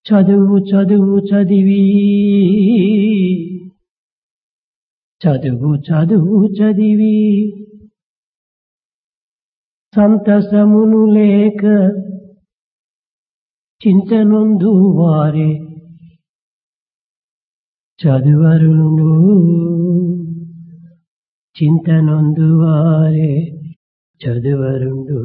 చదువు చదువు చదివి చదువు చదువు చదివి సంతసమును లేక చింతనొందు వారే చదువరును చింతనొందు వారే చదువరుండు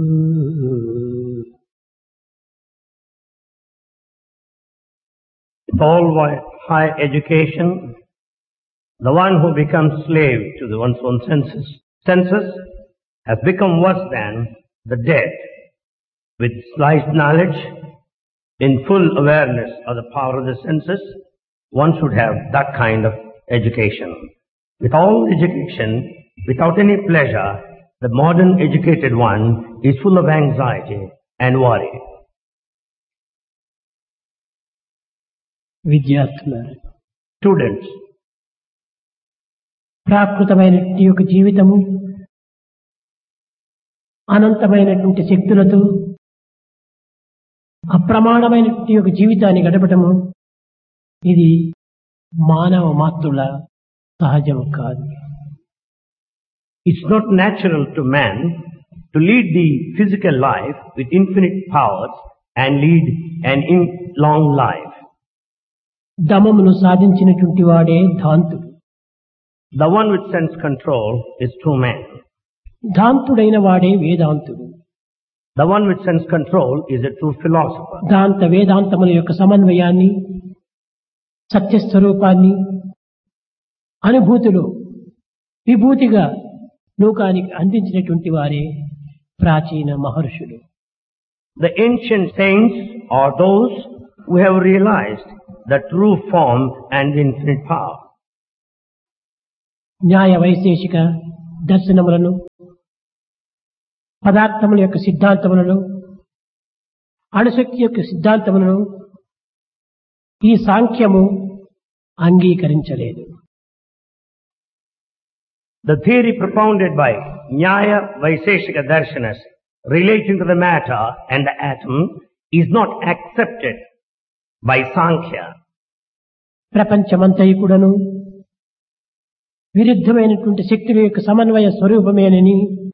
With all wi- high education, the one who becomes slave to the one's own senses, senses has become worse than the dead. With slight knowledge, in full awareness of the power of the senses, one should have that kind of education. With all education, without any pleasure, the modern educated one is full of anxiety and worry. విద్యార్థులారు Students, ప్రాకృతమైనటువంటి యొక్క జీవితము అనంతమైనటువంటి శక్తులతో అప్రమాణమైనటువంటి యొక్క జీవితాన్ని గడపటము ఇది మానవ మాతృల సహజం కాదు It's not natural to man to lead the physical life with infinite powers and lead an in long life. దమమును సాధించినటువంటి వాడే ధాంతుడు The one with sense control is true man. ధాంతుడైన వాడే వేదాంతుడు The one with sense control is a true philosopher. దాంత వేదాంతముల యొక్క సమన్వయాన్ని సత్యస్వరూపాన్ని అనుభూతిలో విభూతిగా లోకానికి అందించినటువంటి వారే ప్రాచీన మహర్షులు The ancient saints are those who have realized the true form and infinite power. న్యాయ వైశేషిక దర్శనములను పదార్థముల యొక్క సిద్ధాంతములను అణుశక్తి యొక్క సిద్ధాంతములను ఈ సాంఖ్యము అంగీకరించలేదు The theory propounded by Nyaya Vaiseshika Darshanas relating to the matter and the atom is not accepted by Sankhya. ప్రపంచమంతయు కూడాను విరుద్ధమైనటువంటి శక్తుల యొక్క సమన్వయ స్వరూపమేనని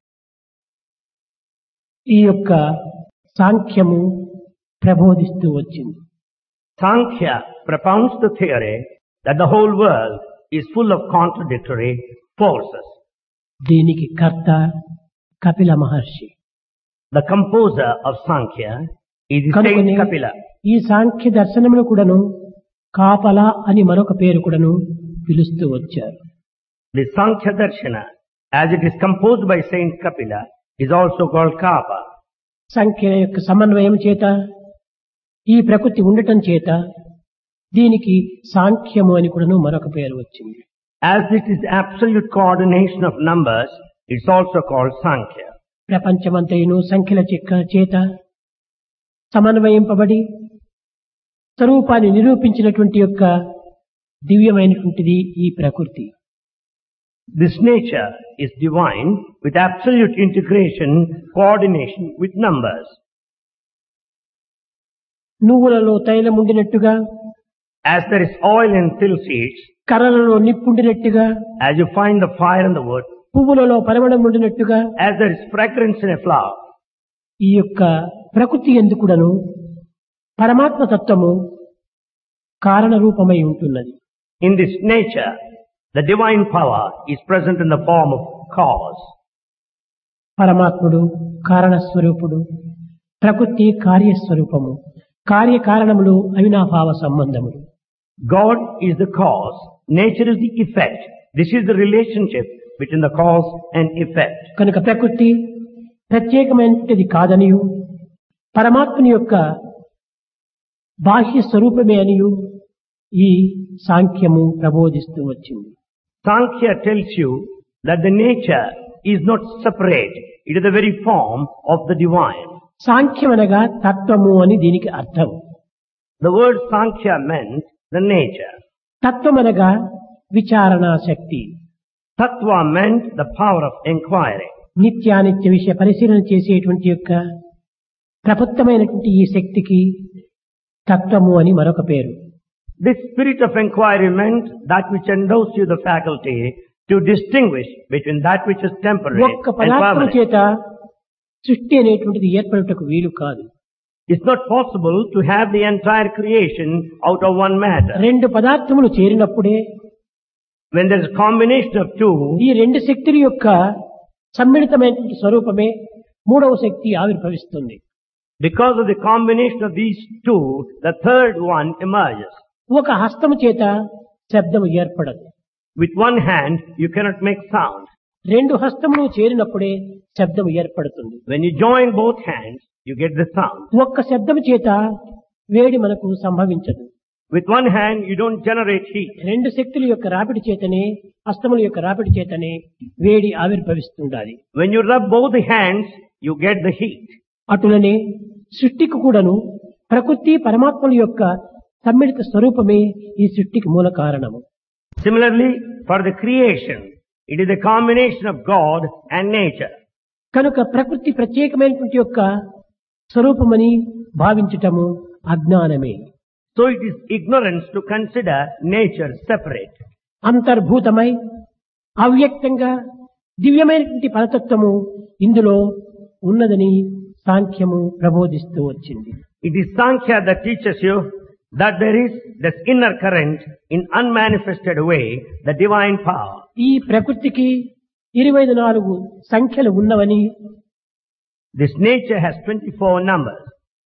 ఈ యొక్క సాంఖ్యము ప్రబోధిస్తూ వచ్చింది Sankhya propounds the theory that the whole world is full of contradictory forces. దీనికి కర్త కపిల మహర్షి The composer of Sankhya is the కనుకనే saint Kapila. ఈ సాంఖ్య దర్శనములు కూడాను కాపల అని మరొక పేరు కూడాను పిలుస్తూ వచ్చారు The Sankhya Darshana, as it is composed by Saint Kapila, is also called Kapa. సంఖ్య యొక్క సమన్వయం చేత ఈ ప్రకృతి ఉండటం చేత దీనికి సాంఖ్యము అని కూడాను మరొక పేరు వచ్చింది As it is absolute coordination of numbers, it's also called Sankhya. ప్రపంచమంతయును సంఖ్యల చిక్క చేత సమన్వయింపబడి స్వరూపాన్ని నిరూపించినటువంటి యొక్క దివ్యమైనటువంటిది ఈ ప్రకృతి This nature is divine with absolute integration, coordination with numbers. నువ్వులలో తైలం ఉండినట్టుగా As there is oil in till seeds, కర్రలలో నిప్పుండినట్టుగా as you find the fire in the wood, పువ్వులలో పరిమళం ఉండినట్టుగా as there is fragrance in a flower, ఈ యొక్క ప్రకృతి ఎందుకుడను పరమాత్మ తత్వము కారణ రూపమై ఉంటున్నది in this nature, the divine power is present in the form of cause. పరమాత్ముడు కారణ స్వరూపుడు ప్రకృతి కార్యస్వరూపము కార్యకారణములు అవినాభావ సంబంధములు God is the cause, nature is the effect. This is the relationship between the cause and effect. కనుక ప్రకృతి ప్రత్యేకమైనది కాదనియు పరమాత్మని యొక్క బాహ్య స్వరూపమే అనియు ఈ సాంఖ్యము ప్రబోధిస్తూ వచ్చింది Sankhya tells you that the nature is not separate. It is the very form of the divine. సాంఖ్యం అనగా తత్వము అని దీనికి అర్థం The word Sankhya meant the nature. తత్వం అనగా విచారణా శక్తి Tattva meant the power of inquiry. నిత్యానిత్య విషయ పరిశీలన చేసేటువంటి యొక్క ప్రబుద్ధమైనటువంటి ఈ శక్తికి తత్వము అని మరొక పేరు This spirit of inquiry meant that which endows you the faculty to distinguish between that which is temporary ఒక్క and పదార్థం permanent. చేత సృష్టి అనేటువంటిది ఏర్పడుటకు వీలు కాదు It's not possible to have the entire creation out of one matter. రెండు పదార్థములు చేరినప్పుడే When there is a combination of two, ఈ రెండు శక్తుల యొక్క సమ్మిళితమైనటువంటి స్వరూపమే మూడవ శక్తి ఆవిర్భవిస్తుంది because of the combination of these two, the third one emerges. ఒక హస్తము చేత శబ్దము ఏర్పడదు With one hand, you cannot make sound. రెండు హస్తములు చేరినప్పుడే శబ్దము ఏర్పడుతుంది When you join both hands, you get the sound. ఒక్క శబ్దము చేత వేడి మనకు సంభవించదు With one hand, you don't generate heat. రెండు శక్తుల యొక్క రాపిడి చేతనే హస్తముల యొక్క రాపిడి చేతనే వేడి ఆవిర్భవిస్తుండాలి When you rub both the hands, you get the heat. అటులనే సృష్టికి కూడాను ప్రకృతి పరమాత్మల యొక్క సమ్మిళిత స్వరూపమే ఈ సృష్టికి మూల కారణము Similarly, for the creation, it is a combination of God and nature. కనుక ప్రకృతి ప్రత్యేకమైనటువంటి యొక్క స్వరూపమని భావించటము అజ్ఞానమే So it is ignorance to consider nature separate. అంతర్భూతమై అవ్యక్తంగా దివ్యమైనటువంటి పరతత్వము ఇందులో ఉన్నదని సాంఖ్యము ప్రబోధిస్తూ వచ్చింది It is Sankhya that teaches you that there is this inner current in unmanifested way, the divine power. ఈ ప్రకృతికి ఇరవై నాలుగు సంఖ్యలు ఉన్నవని This nature has 24 numbers,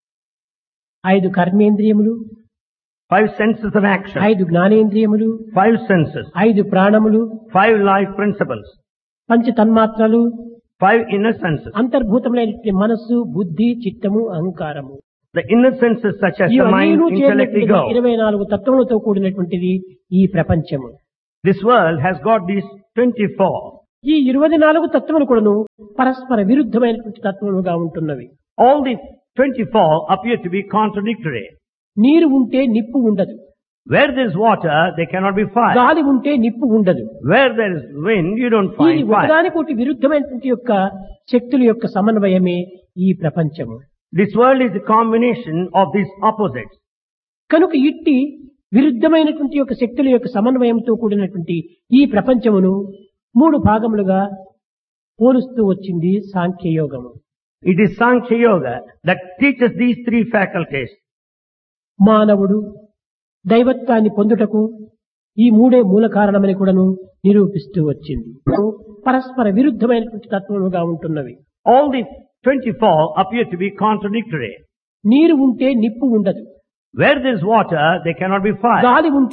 ఐదు కర్మేంద్రియములు five senses of action, ఐదు జ్ఞానేంద్రియములు five senses, ఐదు ప్రాణములు five life principles, పంచ తన్మాత్రలు five inner senses. అంతర్భూతమైనటువంటి మనస్సు బుద్ధి చిత్తము అహంకారము The inner senses such as the mind, ఇవన్నీ intellect, చేరినటువంటి ego. ఇరవై నాలుగు తత్వములతో కూడినటువంటిది ఈ ప్రపంచము This world has got these 24. ఈ ఇరవై నాలుగు తత్వములు కూడాను పరస్పర విరుద్ధమైనటువంటి తత్వములుగా ఉంటున్నవి All these 24 appear to be contradictory. నీరు ఉంటే నిప్పు ఉండదు Where there is water, there cannot be fire. గాలి ఉంటే నిప్పు ఉండదు Where there is wind, you don't ఈ find fire. ఒకదానికోటి విరుద్ధమైనటువంటి యొక్క శక్తుల యొక్క సమన్వయమే ఈ ప్రపంచము This world is a combination of these opposites. కనుక ఇట్టి విరుద్ధమైనటువంటి యొక్క శక్తుల యొక్క సమన్వయంతో కూడినటువంటి ఈ ప్రపంచమును మూడు భాగములుగా పోలుస్తూ వచ్చింది సాంఖ్యయోగము It is Sankhya Yoga that teaches these three faculties. మానవుడు దైవత్వాన్ని పొందుటకు ఈ మూడే మూల కారణమని కూడాను నిరూపిస్తూ వచ్చింది పరస్పర విరుద్ధమైనటువంటి తత్వముగా ఉంటున్నవి All these 24 appear to be contradictory. నీరు ఉంటే నిప్పు ఉండదు Where there is water, there cannot be fire. గాలి ఉంటే